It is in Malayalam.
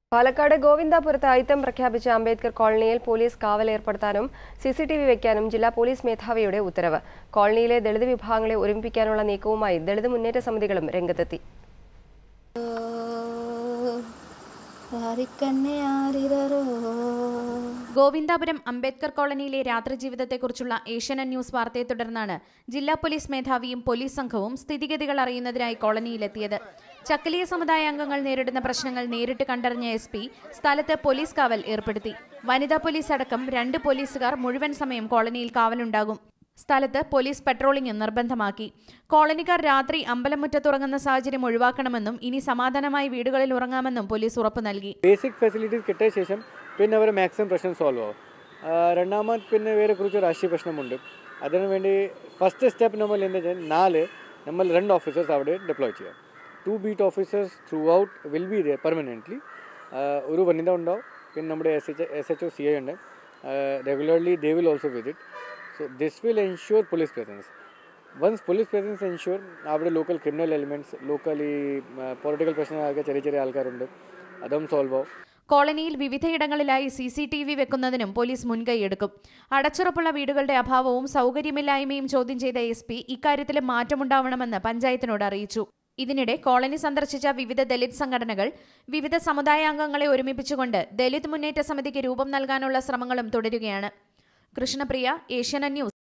പാലക്കാട് ഗോവിന്ദാപുരത്ത് അയിത്തം പ്രഖ്യാപിച്ച അംബേദ്കർ കോളനിയിൽ പോലീസ് കാവൽ ഏർപ്പെടുത്താനും സി സി ടി വി വയ്ക്കാനും ജില്ലാ പോലീസ് മേധാവിയുടെ ഉത്തരവ് കോളനിയിലെ ദളിത് വിഭാഗങ്ങളെ ഒരുമിപ്പിക്കാനുള്ള നീക്കവുമായി ദളിത് മുന്നേറ്റ സമിതികളും രംഗത്തെത്തി ആരിക്കന്നെ ആരിരരോ ഗോവിന്ദാപുരം അംബേദ്കർ കോളനിയിലെ രാത്രി ജീവിതത്തെക്കുറിച്ചുള്ള ഏഷ്യാനെറ്റ് ന്യൂസ് വാർത്തയെ തുടർന്നാണ് ജില്ലാ പോലീസ് മേധാവിയും പോലീസ് സംഘവും സ്ഥിതിഗതികൾ അറിയുന്നതിനായി കോളനിയിലെത്തിയത് ചക്കലിയ സമുദായ അംഗങ്ങൾ നേരിടുന്ന പ്രശ്നങ്ങൾ നേരിട്ട് കണ്ടറിഞ്ഞ എസ് പി സ്ഥലത്ത് പോലീസ് കാവൽ ഏർപ്പെടുത്തി വനിതാ പോലീസ് അടക്കം രണ്ട് പോലീസുകാർ മുഴുവൻ സമയം കോളനിയിൽ കാവലുണ്ടാകും സ്ഥലത്ത് പോലീസ് പെട്രോളിംഗ് നിർബന്ധമാക്കി കോളനിക്കാർ രാത്രി അമ്പലമുറ്റത്തുറങ്ങുന്ന സാഹചര്യം ഒഴിവാക്കണമെന്നും ഇനി സമാധാനമായി വീടുകളിൽ ഉറങ്ങാമെന്നും പോലീസ് ഉറപ്പു നൽകി ബേസിക് ഫെസിലിറ്റീസ് കിട്ടിയ ശേഷം പിന്നെ അവരെ മാക്സിമം പ്രശ്നം സോൾവ് ആവും ആ, രണ്ടാമത് പിന്നെ വേറെ കുറിച്ച് രാഷ്ട്രീയ പ്രശ്നമുണ്ട് അതിനു വേണ്ടി ഫസ്റ്റ് സ്റ്റെപ്പ് നമ്മൾ എന്താ വെച്ചാൽ നാല് നമ്മൾ രണ്ട് ഓഫീസേഴ്സ് അവിടെ ഡിപ്ലോയ് ചെയ്യാം to beat officers throughout will be there permanently ഒരു വനിത ഉണ്ടാവും പിന്നെ നമ്മുടെ S H S H O C I ഉണ്ട് regularly they will also visit so this will ensure police presence once police presence ensure അവിടെ local criminal elements locally political പ്രശ്നങ്ങളൊക്കെ ചെറിയ ചെറിയ ആൾക്കാരുണ്ട് അതും സോൾവ് ആവും കോളനിയിൽ വിവിധയിടങ്ങളിലായി സി സി ടി വി വെക്കുന്നതിനും പോലീസ് മുൻകൈയെടുക്കും അടച്ചുറപ്പുള്ള വീടുകളുടെ അഭാവവും സൗകര്യമില്ലായ്മയും ചോദ്യം ചെയ്ത എസ് പി ഇക്കാര്യത്തിൽ മാറ്റമുണ്ടാവണമെന്ന് പഞ്ചായത്തിനോട് അറിയിച്ചു ഇതിനിടെ കോളനി സന്ദർശിച്ച വിവിധ ദലിത് സംഘടനകൾ വിവിധ സമുദായാംഗങ്ങളെ ഒരുമിപ്പിച്ചുകൊണ്ട് ദലിത് മുന്നേറ്റ സമിതിക്ക് രൂപം നൽകാനുള്ള ശ്രമങ്ങളും തുടരുകയാണ് കൃഷ്ണപ്രിയ ഏഷ്യാനെറ്റ് ന്യൂസ്